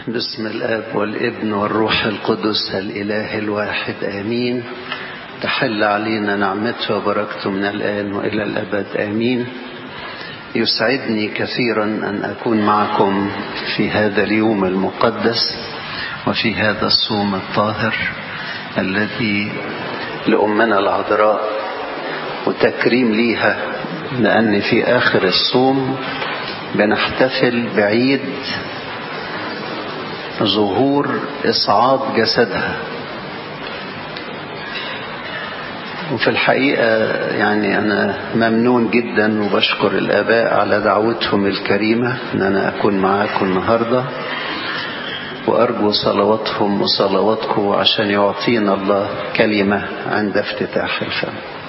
بسم الاب والابن والروح القدس الاله الواحد امين تحل علينا نعمته وبركته من الان والى الابد امين يسعدني كثيرا ان اكون معكم في هذا اليوم المقدس وفي هذا الصوم الطاهر الذي لامنا العذراء وتكريم ليها لان في اخر الصوم بنحتفل بعيد ظهور إصعاد جسدها وفي الحقيقة يعني أنا ممنون جدا وبشكر الآباء على دعوتهم الكريمة أن أنا أكون معاكم النهاردة وأرجو صلواتهم وصلواتكم عشان يعطينا الله كلمة عند افتتاح الفم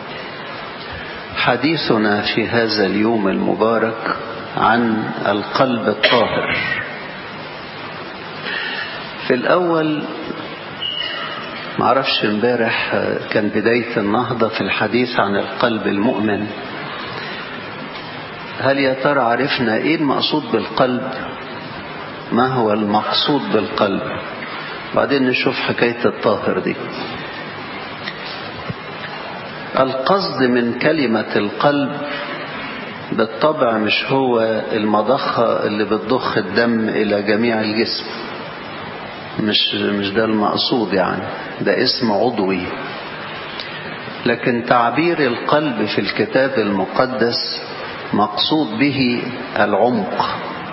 حديثنا في هذا اليوم المبارك عن القلب الطاهر في الأول معرفش امبارح كان بداية النهضة في الحديث عن القلب المؤمن هل يا ترى عرفنا ايه المقصود بالقلب ما هو المقصود بالقلب بعدين نشوف حكاية الطاهر دي القصد من كلمة القلب بالطبع مش هو المضخة اللي بتضخ الدم إلى جميع الجسم مش مش ده المقصود يعني ده اسم عضوي لكن تعبير القلب في الكتاب المقدس مقصود به العمق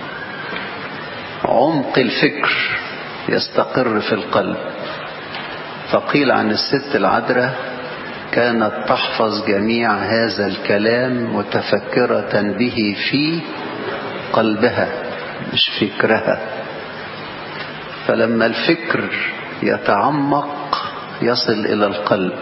عمق الفكر يستقر في القلب فقيل عن الست العذراء كانت تحفظ جميع هذا الكلام متفكرة به في قلبها مش فكرها فلما الفكر يتعمق يصل إلى القلب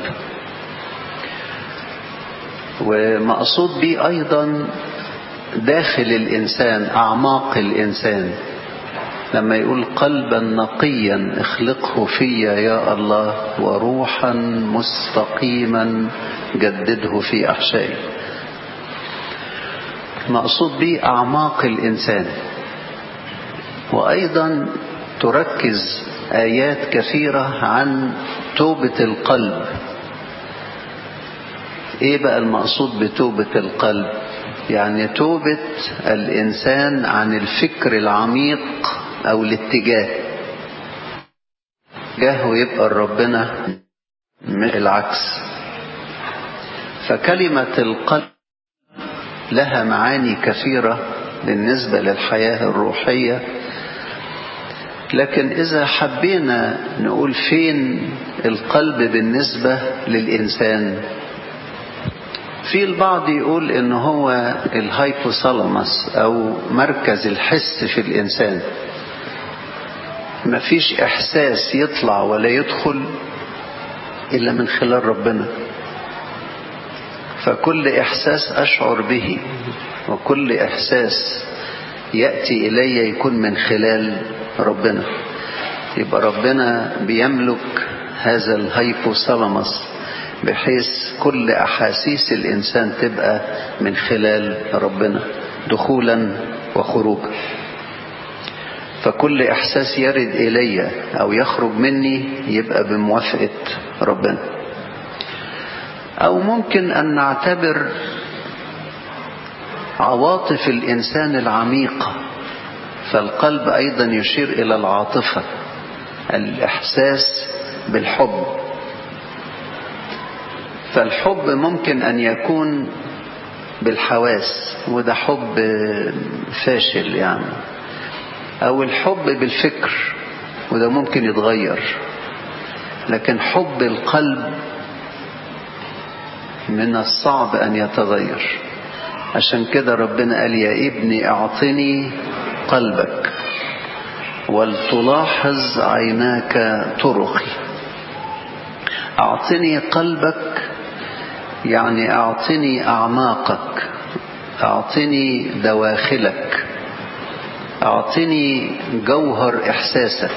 ومقصود به أيضا داخل الإنسان أعماق الإنسان لما يقول قلبا نقيا اخلقه فيا يا الله وروحا مستقيما جدده في أحشائي مقصود به أعماق الإنسان وأيضا تركز آيات كثيرة عن توبة القلب ايه بقى المقصود بتوبة القلب يعني توبة الإنسان عن الفكر العميق أو الاتجاه جاه يبقى ربنا مش العكس فكلمة القلب لها معاني كثيرة بالنسبة للحياة الروحية لكن إذا حبينا نقول فين القلب بالنسبة للإنسان في البعض يقول إن هو الهايبوثالاموس أو مركز الحس في الإنسان مفيش إحساس يطلع ولا يدخل إلا من خلال ربنا فكل إحساس أشعر به وكل إحساس يأتي إلي يكون من خلال ربنا يبقى ربنا بيملك هذا الهايبوثالاموس بحيث كل أحاسيس الإنسان تبقى من خلال ربنا دخولا وخروجا فكل إحساس يرد إلي أو يخرج مني يبقى بموافقة ربنا أو ممكن أن نعتبر عواطف الإنسان العميقة فالقلب أيضا يشير إلى العاطفة الإحساس بالحب فالحب ممكن أن يكون بالحواس وده حب فاشل يعني أو الحب بالفكر وده ممكن يتغير لكن حب القلب من الصعب أن يتغير عشان كده ربنا قال يا ابني اعطني قلبك ولتلاحظ عيناك طرقي اعطني قلبك يعني اعطني اعماقك اعطني دواخلك اعطني جوهر احساسك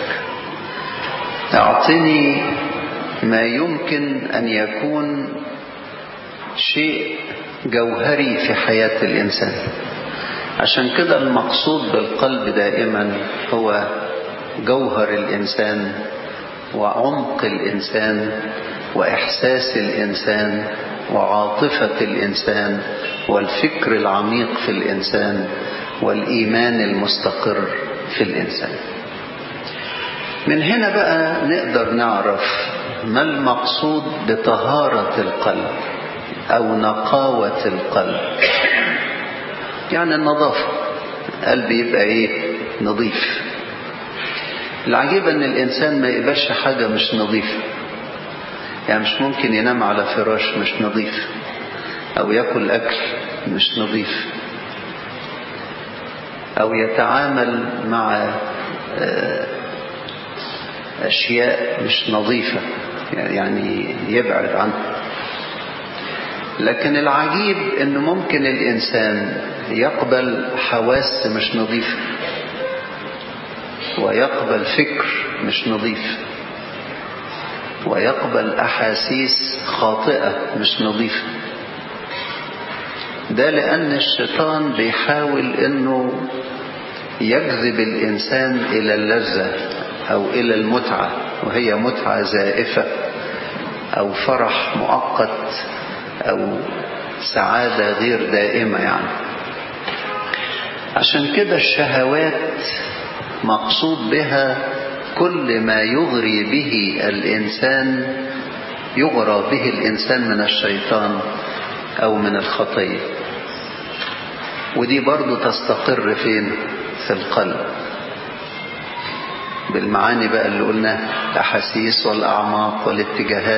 اعطني ما يمكن ان يكون شيء جوهري في حياة الإنسان عشان كده المقصود بالقلب دائما هو جوهر الإنسان وعمق الإنسان وإحساس الإنسان وعاطفة الإنسان والفكر العميق في الإنسان والإيمان المستقر في الإنسان من هنا بقى نقدر نعرف ما المقصود بطهارة القلب أو نقاوة القلب يعني النظافة قلب يبقى إيه نظيف العجيب أن الإنسان ما يقبلش حاجة مش نظيفة يعني مش ممكن ينام على فراش مش نظيف أو يأكل أكل مش نظيف أو يتعامل مع أشياء مش نظيفة يعني يبعد عنها لكن العجيب أنه ممكن الإنسان يقبل حواس مش نظيفة ويقبل فكر مش نظيف ويقبل أحاسيس خاطئة مش نظيفة ده لأن الشيطان بيحاول أنه يجذب الإنسان إلى اللذة أو إلى المتعة وهي متعة زائفة أو فرح مؤقت أو سعادة غير دائمة يعني عشان كده الشهوات مقصود بها كل ما يغري به الإنسان يغرى به الإنسان من الشيطان أو من الخطية ودي برضو تستقر فين في القلب بالمعاني بقى اللي قلناها الأحاسيس والأعماق والاتجاهات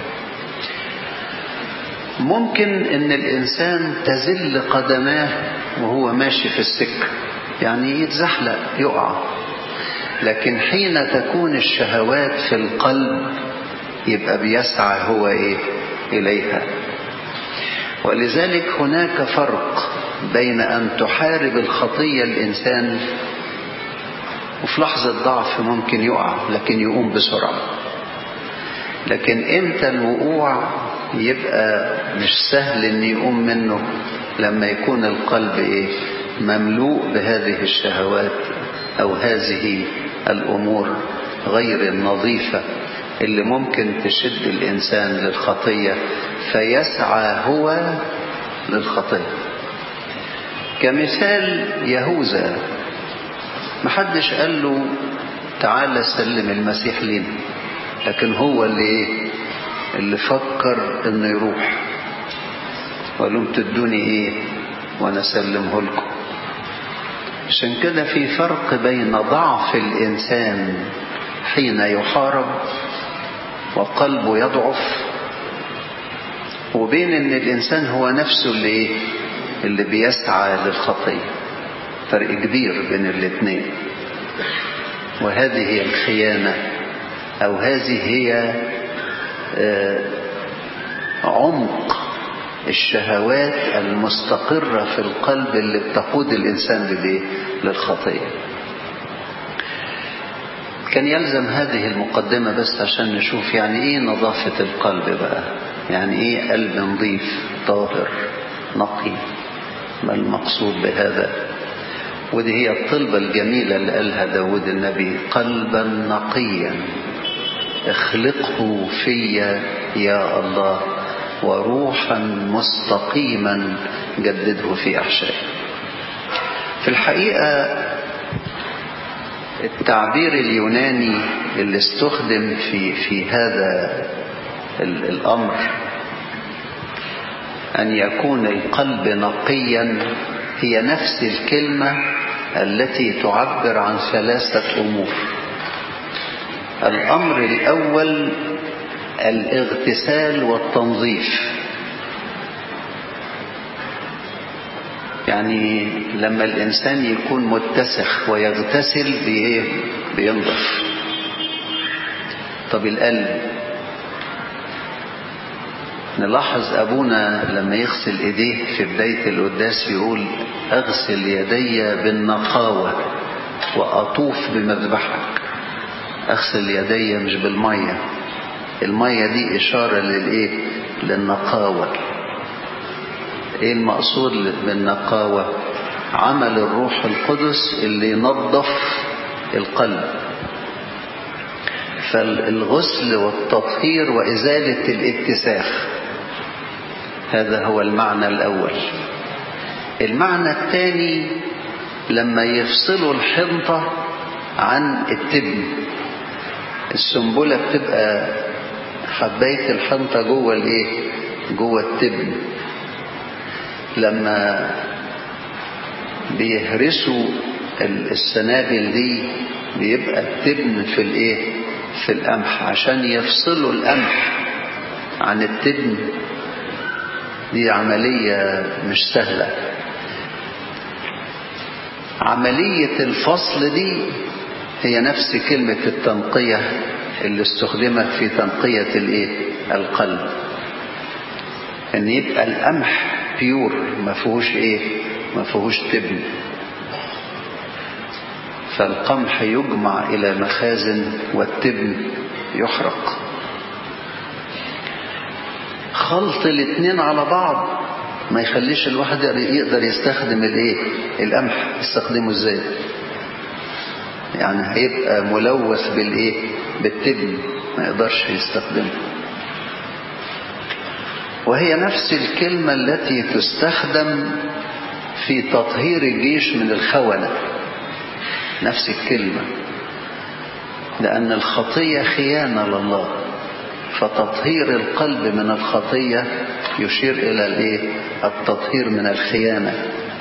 ممكن ان الانسان تزل قدماه وهو ماشي في السكة يعني يتزحلق يقع لكن حين تكون الشهوات في القلب يبقى بيسعى هو ايه اليها ولذلك هناك فرق بين ان تحارب الخطية الانسان وفي لحظة ضعف ممكن يقع لكن يقوم بسرعة لكن امتى الوقوع يبقى مش سهل ان يقوم منه لما يكون القلب ايه مملوء بهذه الشهوات او هذه الامور غير النظيفة اللي ممكن تشد الانسان للخطية فيسعى هو للخطية كمثال يهوذا محدش قال له تعالى سلم المسيح لينا لكن هو اللي ايه اللي فكر انه يروح وقال لهم تدوني ايه وانا اسلمه لكم عشان كده في فرق بين ضعف الانسان حين يحارب وقلبه يضعف وبين ان الانسان هو نفسه اللي ايه اللي بيسعى للخطيه فرق كبير بين الاثنين وهذه هي الخيانه او هذه هي عمق الشهوات المستقرة في القلب اللي بتقود الإنسان للإيه؟ للخطية كان يلزم هذه المقدمة بس عشان نشوف يعني إيه نظافة القلب بقى يعني إيه قلب نظيف طاهر نقي ما المقصود بهذا ودي هي الطلبة الجميلة اللي قالها داود النبي قلبا نقيا اخلقه في يا الله وروحا مستقيما جدده في احشائي في الحقيقه التعبير اليوناني اللي استخدم في في هذا الامر ان يكون القلب نقيا هي نفس الكلمه التي تعبر عن ثلاثه امور الأمر الأول الاغتسال والتنظيف يعني لما الإنسان يكون متسخ ويغتسل بإيه بينظف طب القلب نلاحظ أبونا لما يغسل إيديه في بداية القداس يقول أغسل يدي بالنقاوة وأطوف بمذبحك اغسل يدي مش بالمية المية دي اشارة للايه للنقاوة ايه المقصود بالنقاوة عمل الروح القدس اللي ينظف القلب فالغسل والتطهير وإزالة الاتساخ هذا هو المعنى الأول المعنى الثاني لما يفصلوا الحنطة عن التبن السنبلة بتبقى حباية الحنطة جوه الايه جوه التبن لما بيهرسوا السنابل دي بيبقى التبن في الايه في القمح عشان يفصلوا القمح عن التبن دي عملية مش سهلة عملية الفصل دي هي نفس كلمة التنقية اللي استخدمت في تنقية الايه القلب ان يبقى القمح بيور ما فيهوش ايه ما فيهوش تبن فالقمح يجمع الى مخازن والتبن يحرق خلط الاتنين على بعض ما يخليش الواحد يقدر يستخدم الايه القمح يستخدمه ازاي يعني هيبقى ملوث بالايه بالتبن ما يقدرش يستخدمه وهي نفس الكلمة التي تستخدم في تطهير الجيش من الخونة نفس الكلمة لأن الخطية خيانة لله فتطهير القلب من الخطية يشير إلى الإيه؟ التطهير من الخيانة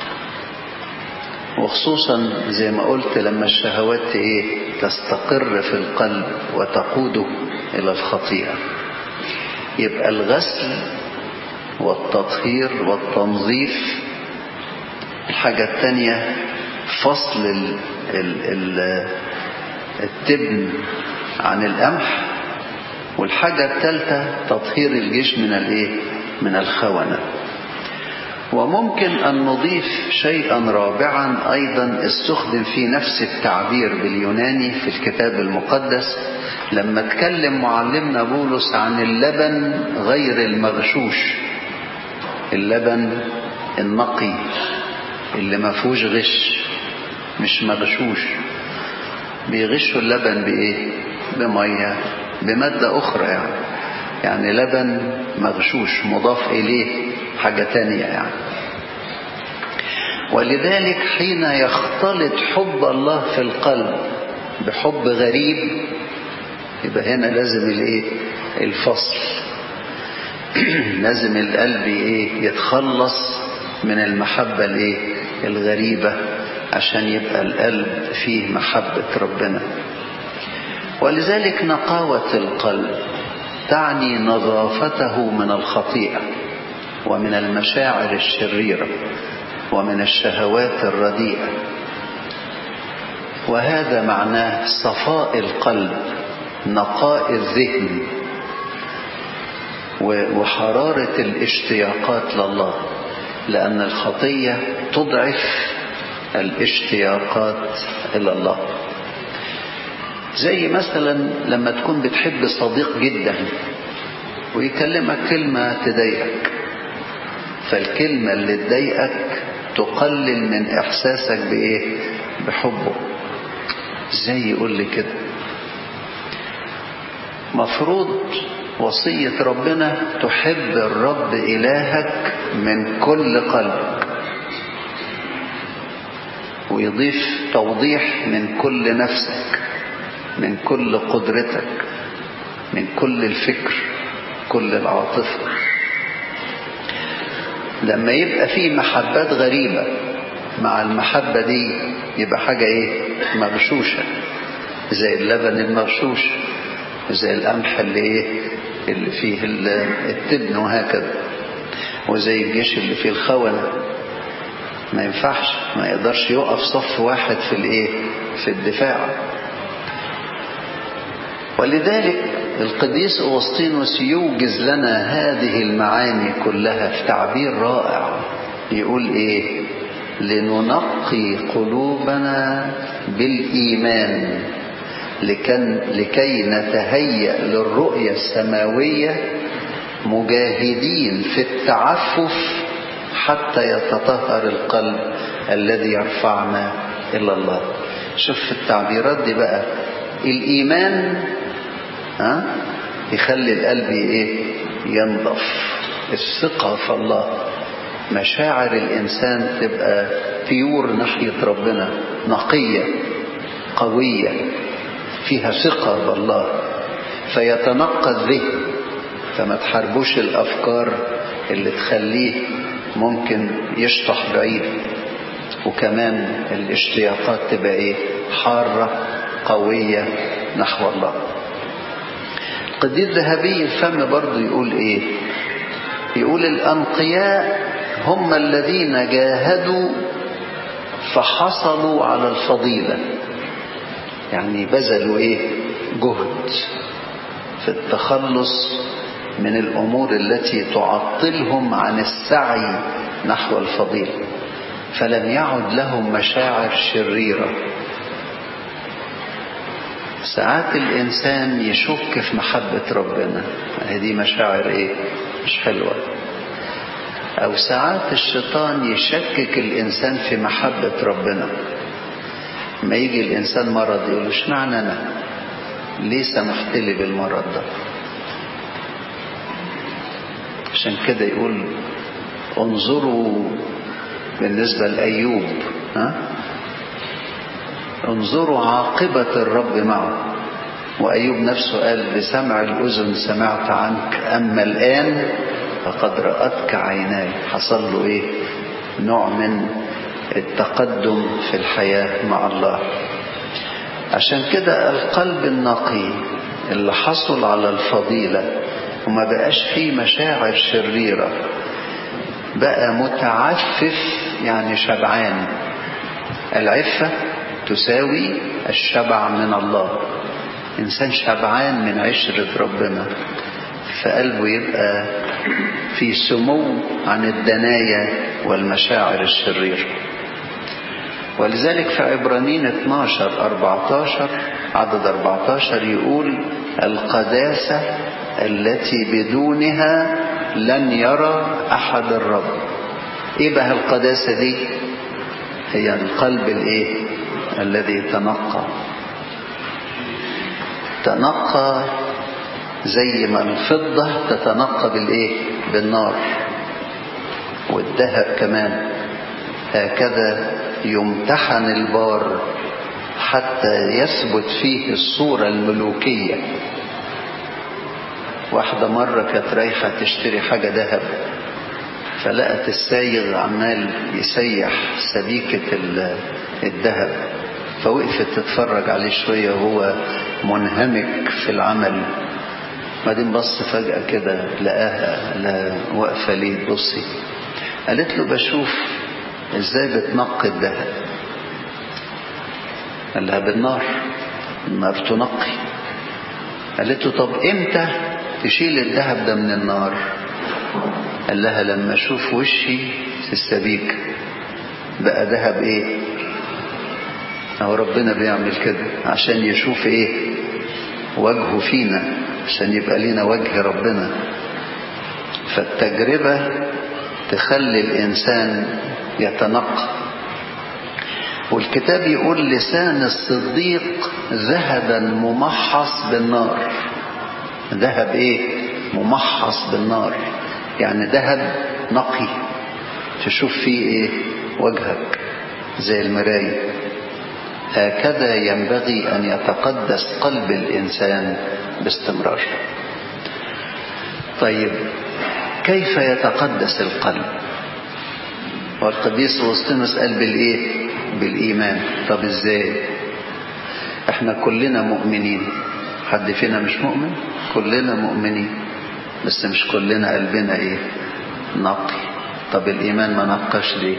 وخصوصا زي ما قلت لما الشهوات إيه؟ تستقر في القلب وتقوده إلى الخطيئة يبقى الغسل والتطهير والتنظيف الحاجة الثانية فصل ال ال ال التبن عن القمح والحاجة الثالثة تطهير الجيش من الايه من الخونة وممكن أن نضيف شيئا رابعا أيضا استخدم في نفس التعبير باليوناني في الكتاب المقدس لما اتكلم معلمنا بولس عن اللبن غير المغشوش اللبن النقي اللي ما فيهوش غش مش مغشوش بيغشوا اللبن بايه بميه بماده اخرى يعني يعني لبن مغشوش مضاف اليه حاجه تانية يعني ولذلك حين يختلط حب الله في القلب بحب غريب يبقى هنا لازم الايه الفصل لازم القلب ايه يتخلص من المحبة الايه الغريبة عشان يبقى القلب فيه محبة ربنا ولذلك نقاوة القلب تعني نظافته من الخطيئة ومن المشاعر الشريرة ومن الشهوات الرديئة وهذا معناه صفاء القلب نقاء الذهن وحرارة الاشتياقات لله لأن الخطية تضعف الاشتياقات إلى الله زي مثلا لما تكون بتحب صديق جدا ويكلمك كلمة تضايقك فالكلمة اللي تضايقك تقلل من إحساسك بإيه بحبه ازاي يقول لي كده مفروض وصية ربنا تحب الرب إلهك من كل قلبك ويضيف توضيح من كل نفسك من كل قدرتك من كل الفكر كل العاطفة لما يبقى في محبات غريبة مع المحبة دي يبقى حاجة ايه مغشوشة زي اللبن المغشوش زي القمح اللي ايه اللي فيه التبن وهكذا وزي الجيش اللي فيه الخونة ما ينفعش ما يقدرش يقف صف واحد في الايه في الدفاع ولذلك القديس أوسطينوس يوجز لنا هذه المعاني كلها في تعبير رائع يقول ايه لننقي قلوبنا بالإيمان لكي نتهيأ للرؤية السماوية مجاهدين في التعفف حتى يتطهر القلب الذي يرفعنا إلى الله شوف التعبيرات دي بقى الإيمان ها يخلي القلب ايه ينضف الثقة في الله مشاعر الإنسان تبقى بيور ناحية ربنا نقية قوية فيها ثقة بالله فيتنقى الذهن فما تحاربوش الأفكار اللي تخليه ممكن يشطح بعيد وكمان الاشتياقات تبقى ايه حارة قوية نحو الله القديس ذهبي الفم برضه يقول ايه يقول الأنقياء هم الذين جاهدوا فحصلوا على الفضيلة يعني بذلوا ايه جهد في التخلص من الأمور التي تعطلهم عن السعي نحو الفضيلة فلم يعد لهم مشاعر شريرة ساعات الإنسان يشك في محبة ربنا هذه مشاعر إيه مش حلوة أو ساعات الشيطان يشكك الإنسان في محبة ربنا ما يجي الإنسان مرض يقول له اشمعنى أنا ليه سمحت لي بالمرض ده عشان كده يقول انظروا بالنسبة لأيوب ها انظروا عاقبة الرب معه وأيوب نفسه قال بسمع الأذن سمعت عنك أما الآن فقد رأتك عيناي حصل له إيه نوع من التقدم في الحياة مع الله عشان كده القلب النقي اللي حصل على الفضيلة وما بقاش فيه مشاعر شريرة بقى متعفف يعني شبعان العفة تساوي الشبع من الله إنسان شبعان من عشرة ربنا فقلبه يبقى في سمو عن الدنايا والمشاعر الشريرة ولذلك في عبرانين 12 14 عدد 14 يقول القداسة التي بدونها لن يرى أحد الرب إيه بقى القداسة دي هي القلب الإيه الذي تنقى تنقى زي ما الفضة تتنقى بالإيه بالنار والذهب كمان هكذا يمتحن البار حتى يثبت فيه الصورة الملوكية واحدة مرة كانت رايحة تشتري حاجة ذهب فلقت السايغ عمال يسيح سبيكة الذهب فوقفت تتفرج عليه شوية وهو منهمك في العمل بعدين بص فجأة كده لقاها لا واقفة ليه تبصي قالت له بشوف ازاي بتنقي الذهب قال لها بالنار النار تنقي قالت له طب امتى تشيل الذهب ده من النار قال لها لما اشوف وشي في السبيك بقى ذهب ايه اهو ربنا بيعمل كده عشان يشوف ايه وجهه فينا عشان يبقى لنا وجه ربنا فالتجربة تخلي الإنسان يتنقى والكتاب يقول لسان الصديق ذهبا ممحص بالنار ذهب ايه ممحص بالنار يعني ذهب نقي تشوف فيه ايه وجهك زي المراية هكذا ينبغي ان يتقدس قلب الانسان باستمرار طيب كيف يتقدس القلب والقديس اغسطينوس قال بالايه بالايمان طب ازاي احنا كلنا مؤمنين حد فينا مش مؤمن كلنا مؤمنين بس مش كلنا قلبنا ايه نقي طب الايمان ما نقاش ليه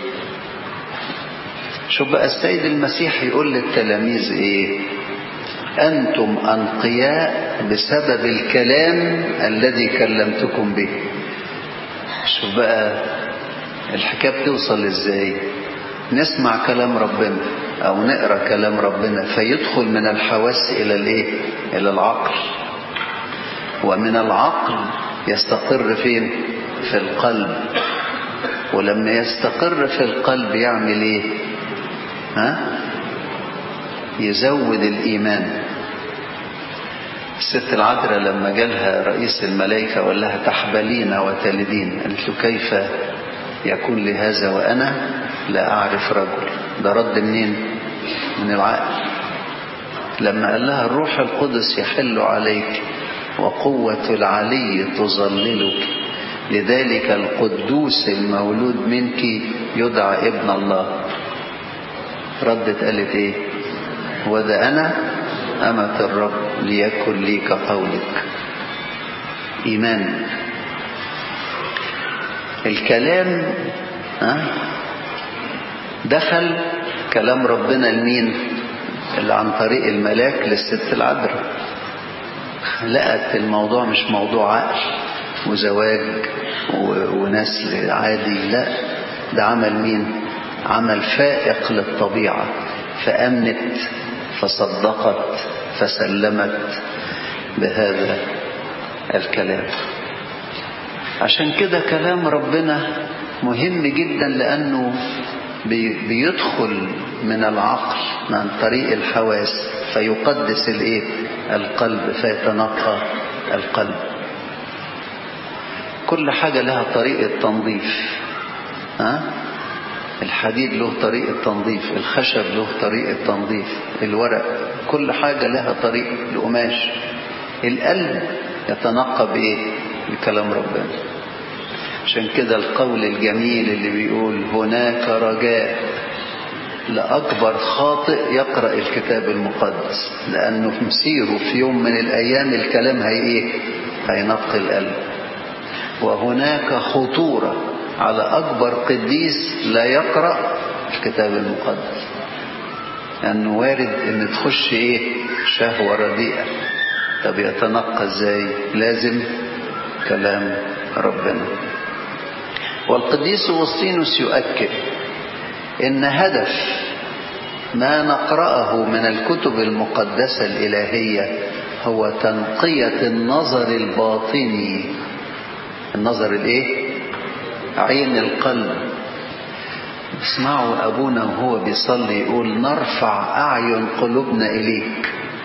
شوف بقى السيد المسيح يقول للتلاميذ ايه انتم انقياء بسبب الكلام الذي كلمتكم به شوف بقى الحكايه بتوصل ازاي نسمع كلام ربنا او نقرا كلام ربنا فيدخل من الحواس الى الايه الى العقل ومن العقل يستقر فين في القلب ولما يستقر في القلب يعمل ايه ها يزود الايمان الست العذراء لما جالها رئيس الملائكة وقال لها تحبلين وتلدين قالت له كيف يكون لي هذا وأنا لا أعرف رجل ده رد منين من العقل لما قال لها الروح القدس يحل عليك وقوة العلي تظللك لذلك القدوس المولود منك يدعى ابن الله ردت قالت ايه وذا انا امة الرب ليكن لي كقولك ايمان الكلام ها دخل كلام ربنا لمين اللي عن طريق الملاك للست العذراء لقت الموضوع مش موضوع عقل وزواج ونسل عادي لا ده عمل مين عمل فائق للطبيعة فأمنت فصدقت فسلمت بهذا الكلام عشان كده كلام ربنا مهم جدا لأنه بيدخل من العقل عن طريق الحواس فيقدس الايه القلب فيتنقى القلب كل حاجة لها طريقة تنظيف ها الحديد له طريقة تنظيف الخشب له طريقة تنظيف الورق كل حاجة لها طريقة القماش القلب يتنقى بإيه بكلام ربنا عشان كده القول الجميل اللي بيقول هناك رجاء لأكبر خاطئ يقرأ الكتاب المقدس لأنه في مسيره في يوم من الأيام الكلام هي إيه هينقي القلب وهناك خطورة على أكبر قديس لا يقرأ الكتاب المقدس لأنه وارد إن تخش إيه شهوة رديئة طب يتنقى إزاي لازم كلام ربنا والقديس أوسطينوس يؤكد إن هدف ما نقرأه من الكتب المقدسة الإلهية هو تنقية النظر الباطني النظر الايه عين القلب اسمعوا ابونا وهو بيصلي يقول نرفع اعين قلوبنا اليك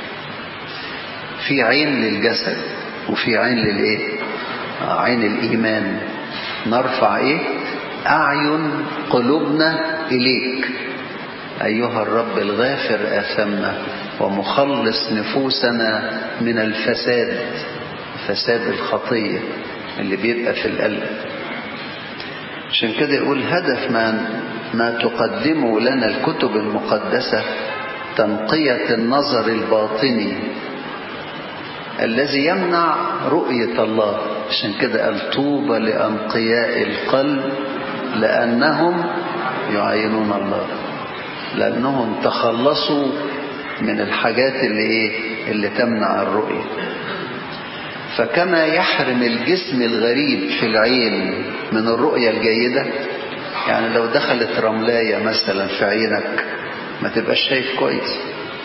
في عين للجسد وفي عين للايه عين الايمان نرفع ايه اعين قلوبنا اليك ايها الرب الغافر اثمنا ومخلص نفوسنا من الفساد فساد الخطيه اللي بيبقى في القلب عشان كده يقول هدف ما ما تقدمه لنا الكتب المقدسة تنقية النظر الباطني الذي يمنع رؤية الله عشان كده قال طوبى لأنقياء القلب لأنهم يعينون الله لأنهم تخلصوا من الحاجات اللي إيه اللي تمنع الرؤية فكما يحرم الجسم الغريب في العين من الرؤية الجيدة يعني لو دخلت رملاية مثلا في عينك ما تبقاش شايف كويس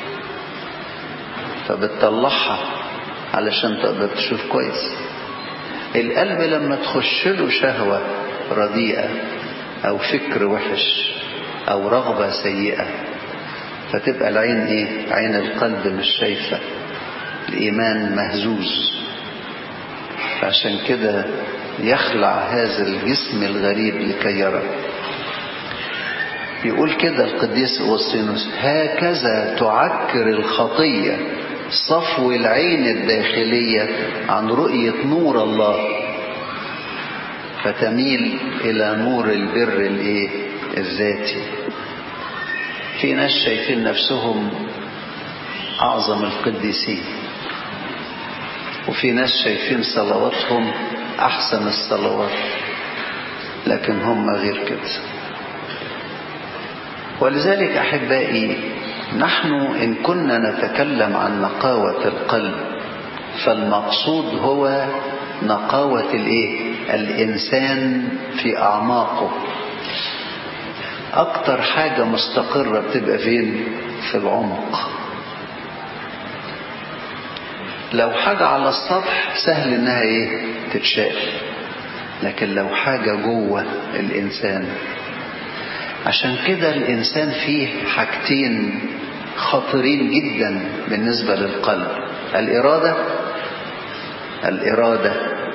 فبتطلعها علشان تقدر تشوف كويس القلب لما تخش له شهوة رديئة أو فكر وحش أو رغبة سيئة فتبقى العين إيه؟ عين القلب مش شايفة الإيمان مهزوز فعشان كده يخلع هذا الجسم الغريب لكي يرى يقول كده القديس أوسطينوس هكذا تعكر الخطية صفو العين الداخلية عن رؤية نور الله فتميل إلى نور البر الإيه الذاتي في ناس شايفين نفسهم أعظم القديسين وفي ناس شايفين صلواتهم أحسن الصلوات لكن هم غير كده ولذلك أحبائي نحن إن كنا نتكلم عن نقاوة القلب فالمقصود هو نقاوة الإيه؟ الإنسان في أعماقه أكتر حاجة مستقرة بتبقى فين؟ في العمق لو حاجة على السطح سهل إنها إيه؟ تتشال لكن لو حاجة جوه الإنسان عشان كده الإنسان فيه حاجتين خطرين جدا بالنسبة للقلب الإرادة الإرادة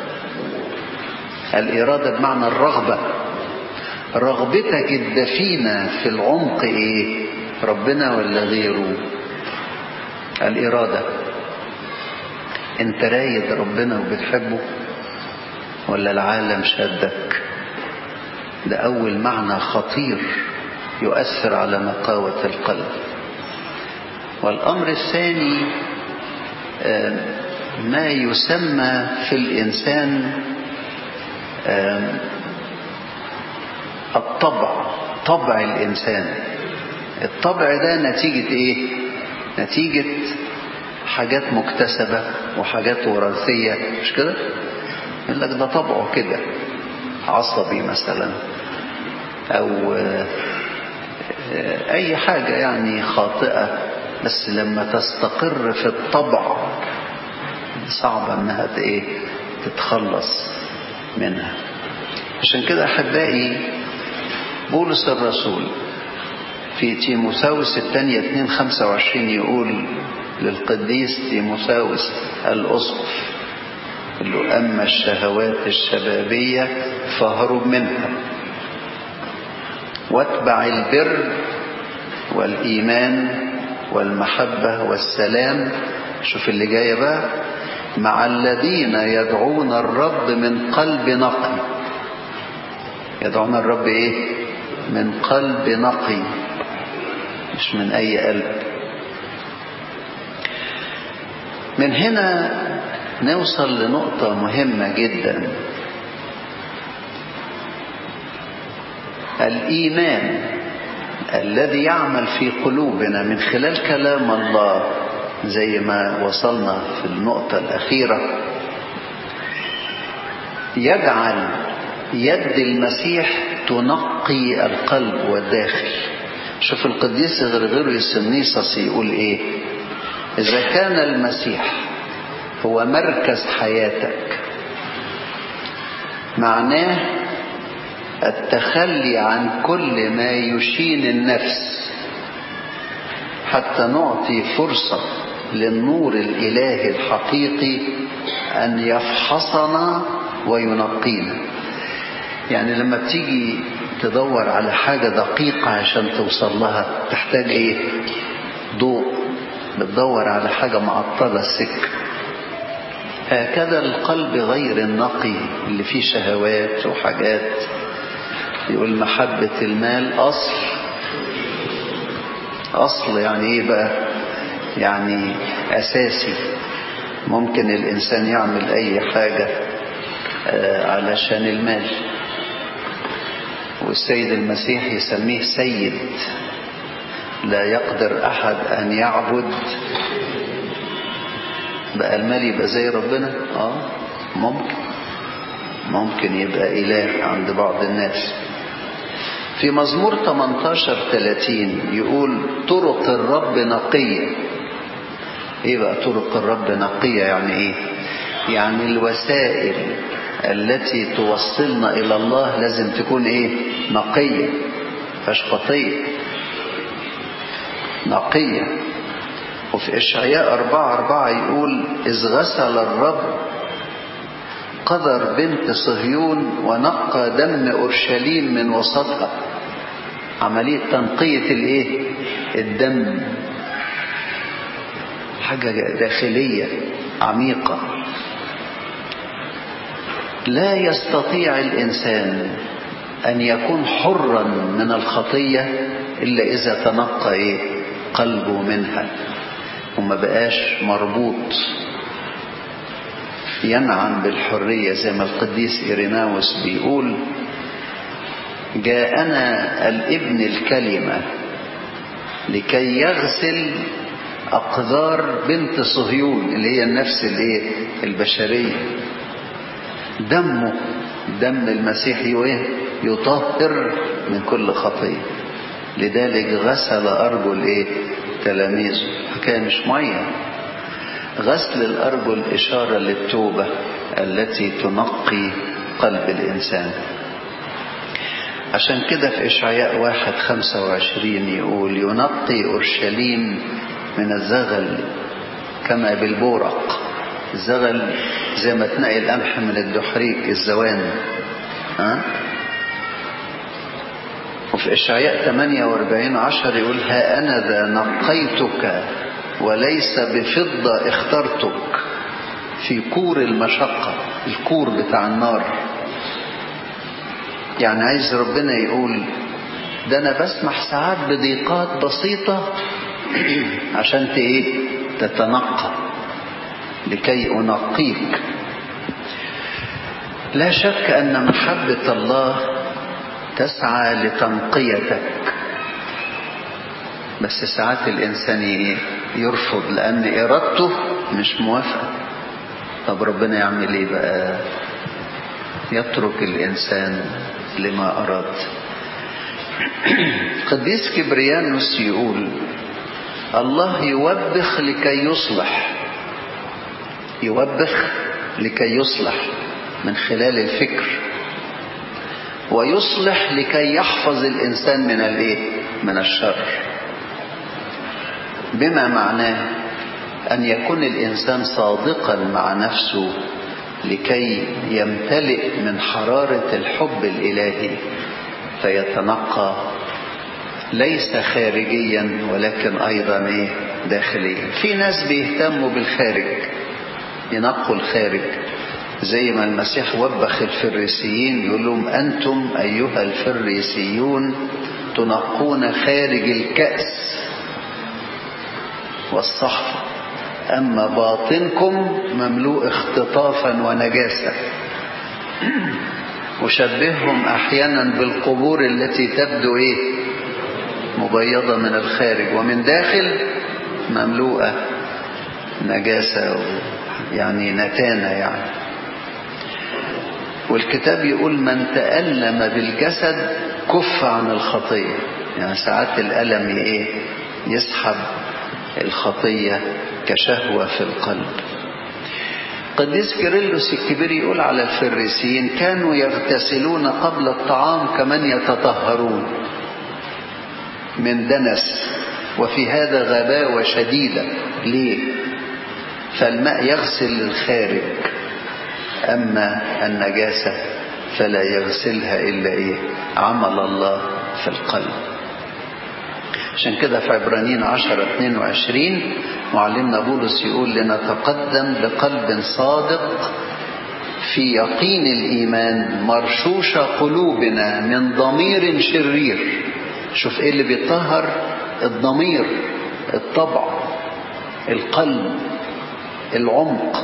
الإرادة بمعنى الرغبة رغبتك الدفينة في العمق إيه ربنا ولا غيره الإرادة انت رايد ربنا وبتحبه ولا العالم شدك ده أول معنى خطير يؤثر على نقاوة القلب والأمر الثاني ما يسمى في الإنسان الطبع طبع الإنسان الطبع ده نتيجة إيه نتيجة حاجات مكتسبة وحاجات وراثية مش كده يقول لك ده طبعه كده عصبي مثلا أو أي حاجة يعني خاطئة بس لما تستقر في الطبع صعبة انها ايه تتخلص منها عشان كده احبائي بولس الرسول في تيموثاوس الثانية 2 25 يقول للقديس تيموثاوس الأسقف يقول له أما الشهوات الشبابية فاهرب منها واتبع البر والإيمان والمحبة والسلام شوف اللي جاية بقى مع الذين يدعون الرب من قلب نقي يدعون الرب ايه من قلب نقي مش من اي قلب من هنا نوصل لنقطة مهمة جدا الإيمان الذي يعمل في قلوبنا من خلال كلام الله زي ما وصلنا في النقطة الأخيرة يجعل يد المسيح تنقي القلب والداخل شوف القديس غرغريوس النيسوس يقول ايه اذا كان المسيح هو مركز حياتك معناه التخلي عن كل ما يشين النفس حتى نعطي فرصة للنور الإلهي الحقيقي أن يفحصنا وينقينا يعني لما بتيجي تدور على حاجة دقيقة عشان توصل لها تحتاج ايه ضوء بتدور على حاجة معطلة السكة هكذا القلب غير النقي اللي فيه شهوات وحاجات يقول محبة المال أصل أصل يعني إيه بقى يعني أساسي ممكن الإنسان يعمل أي حاجة علشان المال والسيد المسيح يسميه سيد لا يقدر أحد أن يعبد بقى المال يبقى زي ربنا آه ممكن ممكن يبقى إله عند بعض الناس في مزمور 18 30 يقول طرق الرب نقية ايه بقى طرق الرب نقية يعني ايه يعني الوسائل التي توصلنا الى الله لازم تكون ايه نقية فش خطية نقية وفي إشعياء أربعة أربعة يقول إذ غسل الرب قدر بنت صهيون ونقى دم أورشليم من وسطها عملية تنقية الايه الدم حاجة داخلية عميقة لا يستطيع الإنسان أن يكون حرا من الخطية إلا إذا تنقى إيه قلبه منها وما بقاش مربوط ينعم بالحرية زي ما القديس إيريناوس بيقول جاءنا الابن الكلمة لكي يغسل أقدار بنت صهيون اللي هي النفس الايه البشرية دمه دم المسيح يطهر من كل خطية لذلك غسل أرجل ايه تلاميذه حكاية مش مية غسل الأرجل إشارة للتوبة التي تنقي قلب الإنسان عشان كده في إشعياء واحد خمسة وعشرين يقول ينقي أورشليم من الزغل كما بالبورق الزغل زي ما تنقي القمح من الدحريك الزوان ها وفي إشعياء 48 عشر يقول ها أنا ذا نقيتك وليس بفضة اخترتك في كور المشقة الكور بتاع النار يعني عايز ربنا يقول ده أنا بسمح ساعات بضيقات بسيطة عشان ايه تتنقى لكي أنقيك لا شك أن محبة الله تسعى لتنقيتك بس ساعات الإنسان يرفض لأن إرادته مش موافقة طب ربنا يعمل إيه بقى يترك الإنسان لما أراد قديس كبريانوس يقول الله يوبخ لكي يصلح يوبخ لكي يصلح من خلال الفكر ويصلح لكي يحفظ الإنسان من الايه من الشر بما معناه أن يكون الإنسان صادقا مع نفسه لكي يمتلئ من حرارة الحب الإلهي فيتنقى ليس خارجيا ولكن أيضا إيه داخليا في ناس بيهتموا بالخارج ينقوا الخارج زي ما المسيح وبخ الفريسيين يقول لهم أنتم أيها الفريسيون تنقون خارج الكأس والصحفة أما باطنكم مملوء اختطافا ونجاسة وشبههم أحيانا بالقبور التي تبدو إيه مبيضة من الخارج ومن داخل مملوءة نجاسة يعني نتانة يعني والكتاب يقول من تألم بالجسد كف عن الخطية يعني ساعات الألم إيه يسحب الخطية كشهوة في القلب قديس كيرلس الكبير يقول على الفريسيين كانوا يغتسلون قبل الطعام كمن يتطهرون من دنس وفي هذا غباوة شديدة ليه فالماء يغسل الخارج أما النجاسة فلا يغسلها إلا إيه عمل الله في القلب عشان كده في عبرانيين 10 22 معلمنا بولس يقول لنتقدم بقلب صادق في يقين الإيمان مرشوش قلوبنا من ضمير شرير شوف ايه اللي بيطهر الضمير الطبع القلب العمق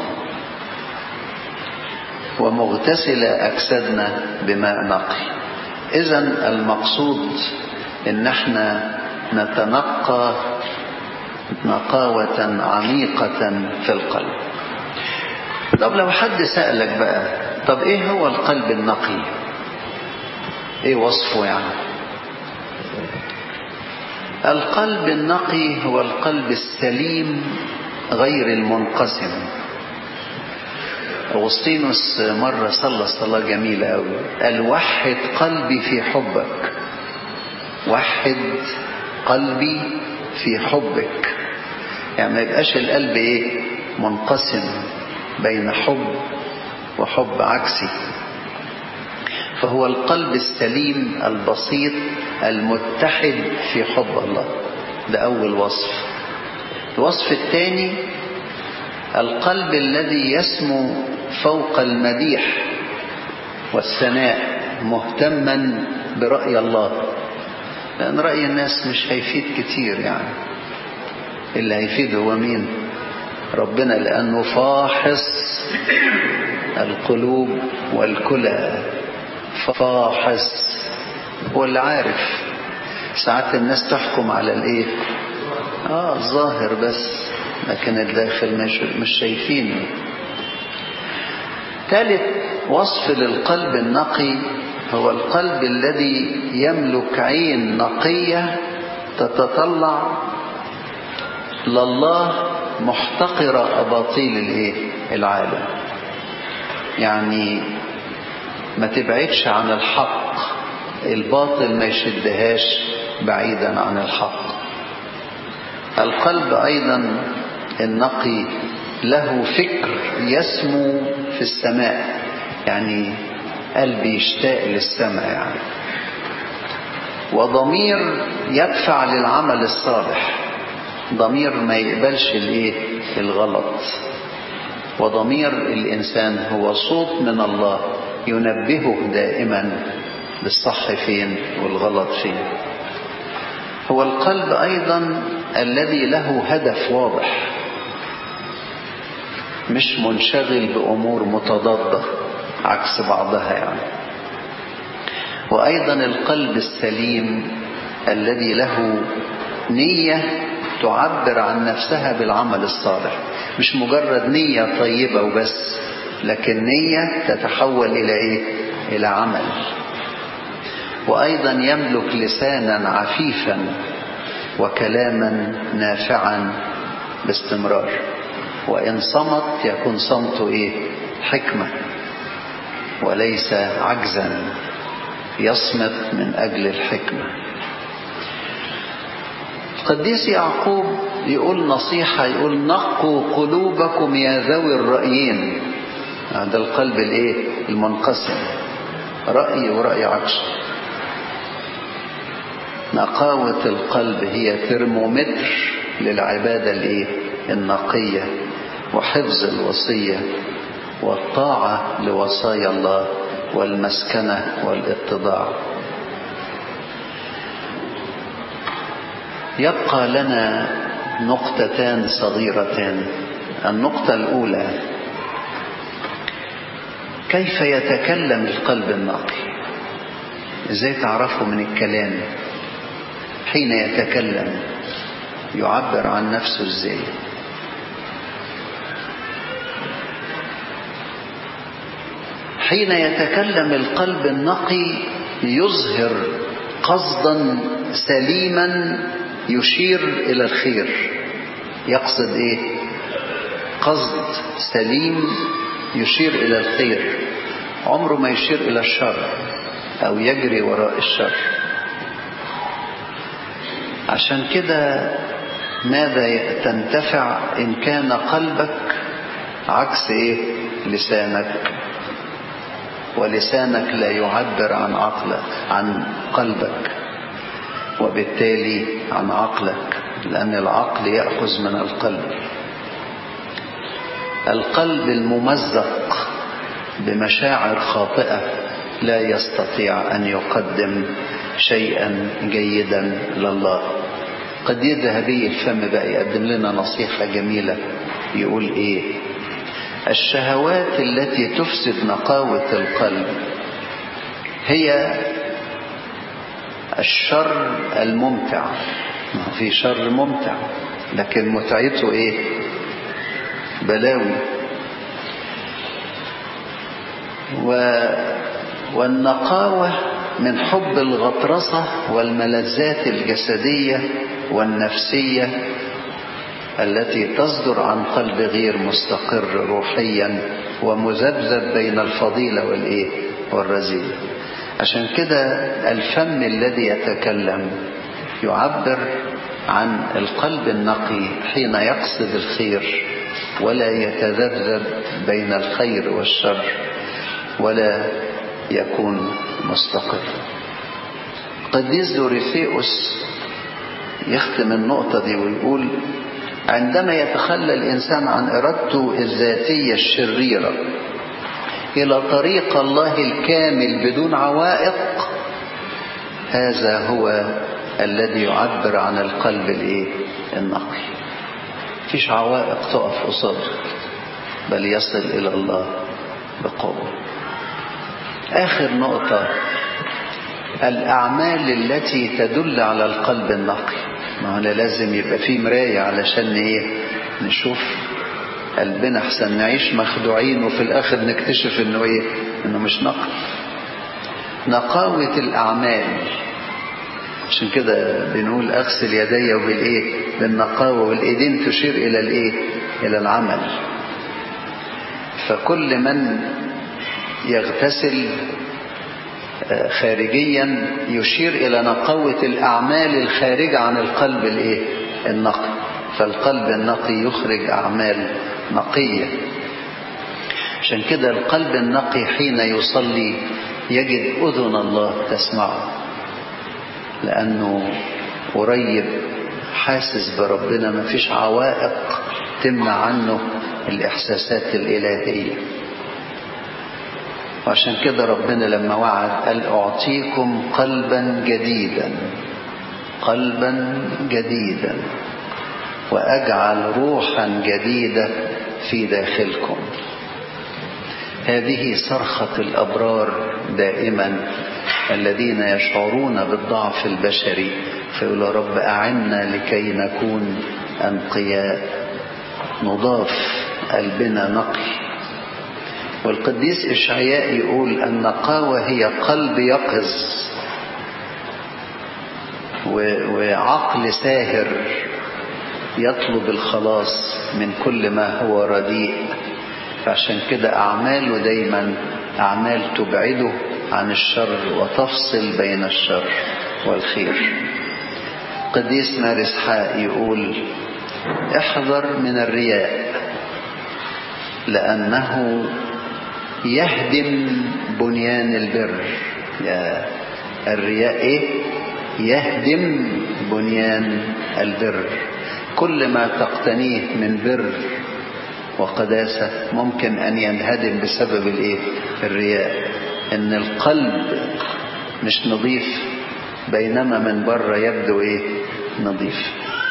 ومغتسل أجسادنا بماء نقي إذا المقصود إن احنا نتنقى نقاوة عميقة في القلب طب لو حد سألك بقى طب ايه هو القلب النقي ايه وصفه يعني القلب النقي هو القلب السليم غير المنقسم أغسطينوس مرة صلى صلاة جميلة أوي قال وحد قلبي في حبك وحد قلبي في حبك يعني ما يبقاش القلب ايه منقسم بين حب وحب عكسي فهو القلب السليم البسيط المتحد في حب الله ده أول وصف الوصف الثاني القلب الذي يسمو فوق المديح والثناء مهتما برأي الله لأن رأي الناس مش هيفيد كتير يعني اللي هيفيد هو مين ربنا لأنه فاحص القلوب والكلى فاحص هو اللي عارف ساعات الناس تحكم على الايه اه الظاهر بس لكن الداخل مش, مش شايفينه ثالث وصف للقلب النقي هو القلب الذي يملك عين نقية تتطلع لله محتقرة أباطيل الايه العالم يعني ما تبعدش عن الحق الباطل ما يشدهاش بعيدا عن الحق القلب أيضا النقي له فكر يسمو في السماء يعني قلبي يشتاق للسماء يعني وضمير يدفع للعمل الصالح ضمير ما يقبلش الايه الغلط وضمير الانسان هو صوت من الله ينبهه دائما بالصح فين والغلط فين هو القلب ايضا الذي له هدف واضح مش منشغل بامور متضاده عكس بعضها يعني وايضا القلب السليم الذي له نيه تعبر عن نفسها بالعمل الصالح مش مجرد نيه طيبه وبس لكن نيه تتحول الى ايه الى عمل وايضا يملك لسانا عفيفا وكلاما نافعا باستمرار وان صمت يكون صمته ايه حكمه وليس عجزا يصمت من اجل الحكمه القديس يعقوب يقول نصيحه يقول نقوا قلوبكم يا ذوي الرايين هذا القلب الايه المنقسم راي وراي عكس نقاوه القلب هي ترمومتر للعباده الايه النقيه وحفظ الوصيه والطاعه لوصايا الله والمسكنه والاتضاع يبقى لنا نقطتان صغيرتان النقطه الاولى كيف يتكلم القلب النقي ازاي تعرفه من الكلام حين يتكلم يعبر عن نفسه ازاي حين يتكلم القلب النقي يظهر قصدا سليما يشير الى الخير يقصد ايه قصد سليم يشير الى الخير عمره ما يشير الى الشر او يجري وراء الشر عشان كده ماذا تنتفع ان كان قلبك عكس ايه لسانك ولسانك لا يعبر عن عقلك عن قلبك وبالتالي عن عقلك لان العقل ياخذ من القلب القلب الممزق بمشاعر خاطئه لا يستطيع ان يقدم شيئا جيدا لله قد ذهبي الفم بقى يقدم لنا نصيحة جميلة يقول ايه الشهوات التي تفسد نقاوة القلب هي الشر الممتع ما في شر ممتع لكن متعته ايه بلاوي و والنقاوة من حب الغطرسة والملذات الجسدية والنفسية التي تصدر عن قلب غير مستقر روحيا ومذبذب بين الفضيلة والإيه والرذيلة عشان كده الفم الذي يتكلم يعبر عن القلب النقي حين يقصد الخير ولا يتذبذب بين الخير والشر ولا يكون مستقر قديس دوريثيوس يختم النقطة دي ويقول عندما يتخلى الإنسان عن إرادته الذاتية الشريرة إلى طريق الله الكامل بدون عوائق هذا هو الذي يعبر عن القلب الايه النقي فيش عوائق تقف قصاده بل يصل إلى الله بقوة آخر نقطة الأعمال التي تدل على القلب النقي ما هو لازم يبقى في مراية علشان إيه نشوف قلبنا أحسن نعيش مخدوعين وفي الآخر نكتشف إنه إيه إنه مش نقي نقاوة الأعمال عشان كده بنقول أغسل يدي وبالإيه بالنقاوة والإيدين تشير إلى الإيه إلى العمل فكل من يغتسل خارجيا يشير إلى نقاوة الأعمال الخارجة عن القلب الإيه النقي فالقلب النقي يخرج أعمال نقية عشان كده القلب النقي حين يصلي يجد أذن الله تسمعه لأنه قريب حاسس بربنا مفيش عوائق تمنع عنه الإحساسات الإلهية وعشان كده ربنا لما وعد قال أعطيكم قلبا جديدا قلبا جديدا وأجعل روحا جديدة في داخلكم هذه صرخة الأبرار دائما الذين يشعرون بالضعف البشري فيقول رب أعنا لكي نكون أنقياء نضاف قلبنا نقي والقديس إشعياء يقول النقاوة هي قلب يقظ وعقل ساهر يطلب الخلاص من كل ما هو رديء فعشان كده أعماله دايما أعمال تبعده عن الشر وتفصل بين الشر والخير قديس مارس حاء يقول احذر من الرياء لأنه يهدم بنيان البر يا الرياء ايه يهدم بنيان البر كل ما تقتنيه من بر وقداسة ممكن أن ينهدم بسبب الإيه؟ الرياء إن القلب مش نظيف بينما من بره يبدو إيه؟ نظيف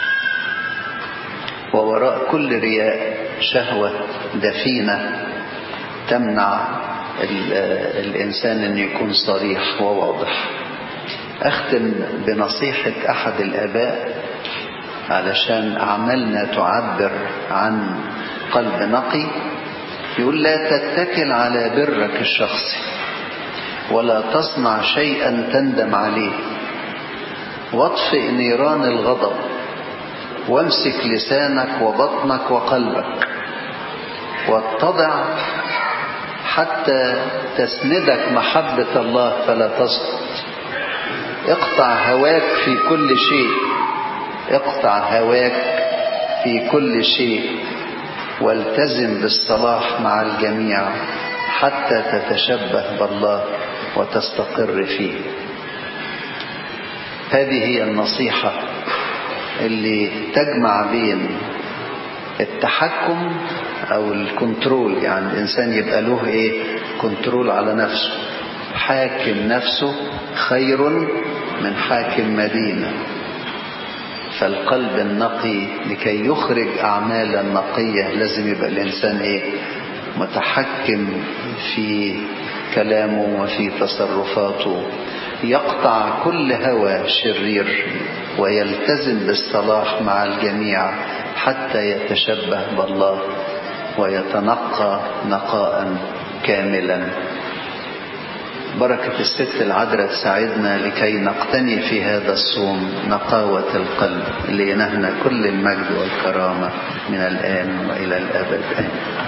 ووراء كل رياء شهوة دفينة تمنع الإنسان أن يكون صريح وواضح أختم بنصيحة أحد الآباء علشان أعمالنا تعبر عن قلب نقي يقول لا تتكل على برك الشخصي ولا تصنع شيئا تندم عليه واطفئ نيران الغضب وامسك لسانك وبطنك وقلبك واتضع حتى تسندك محبة الله فلا تسقط اقطع هواك في كل شيء اقطع هواك في كل شيء والتزم بالصلاح مع الجميع حتى تتشبه بالله وتستقر فيه هذه هي النصيحة اللي تجمع بين التحكم او الكنترول يعني الانسان يبقى له ايه كنترول على نفسه حاكم نفسه خير من حاكم مدينه فالقلب النقي لكي يخرج اعمالا نقيه لازم يبقى الانسان ايه متحكم في كلامه وفي تصرفاته يقطع كل هوى شرير ويلتزم بالصلاح مع الجميع حتى يتشبه بالله ويتنقى نقاء كاملا بركة الست العذراء تساعدنا لكي نقتني في هذا الصوم نقاوة القلب لينهنا كل المجد والكرامة من الآن وإلى الأبد آمين